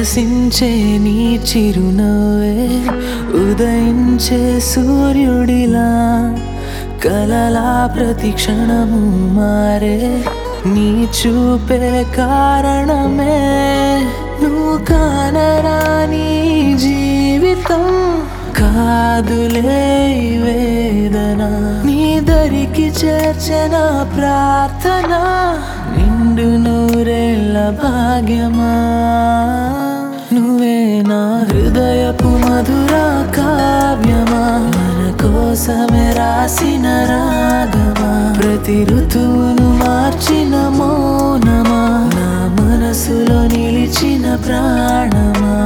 వికసించే నీ చిరునవ్వే ఉదయించే సూర్యుడిలా కలలా ప్రతి క్షణము మారే నీ చూపే కారణమే నువ్వు కానరాని జీవితం కాదులే ఈ వేదన నీ దరికి చేర్చిన ప్రార్థన నిండు నూరేళ్ళ భాగ్యమా నువ్వే నా హృదయపు మధుర కావ్యమా మన కోసమే రాసిన రాగమా ప్రతి ఋతువును మార్చిన మౌనమా నా మనసులో నిలిచిన ప్రాణమా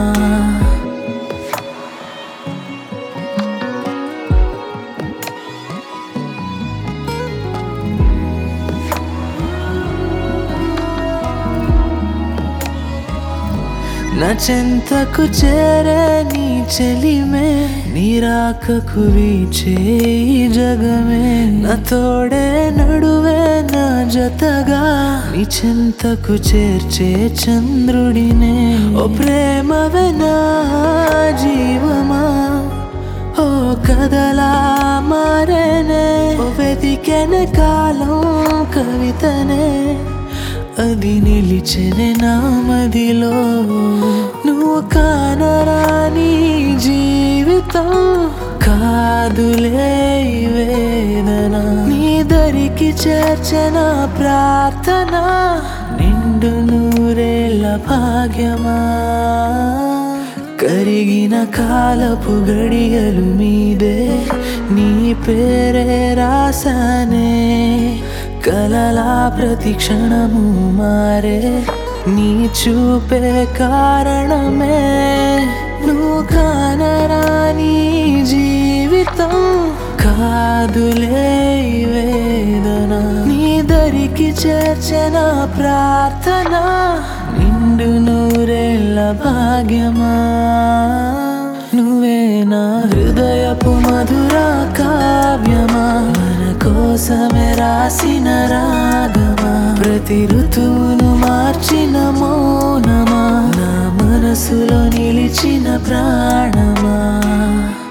నా చెంతకు చేరే నీ చెలిమే నీరాకకు వీచే ఈ జగమే నా తోడే నడువే నా జతగా నీ చెంతకు చేర్చే చంద్రుడినే ఓ ప్రేమవే నా జీవమా ఓ కదలా మారేనే ఓ వెతికెన కాలం కవితనే అది నిలిచెనే నా మదిలో నువ్వు కానరాని జీవితం కాదులే ఈ వేదన నీ దరికి చేర్చిన ప్రార్థన నిండు నూరేళ్ళ భాగ్యమా కరిగిన కాలపు గడియలు మీదే నీ పేరే రాసానే కలలా ప్రతి క్షణము మారే నీ చూపే కారణమే నువ్వు కానరాని జీవితం కాదులే ఈ వేదన నీ దరికి చేర్చిన ప్రార్థన నిండు నూరేళ్ళ భాగ్యమా నువ్వే నా హృదయపు మధుర కావ్యమా మన కోసమే రాసిన రాగమా ప్రతి ఋతువును మార్చిన మౌనమా నా మనసులో నిలిచిన ప్రాణమా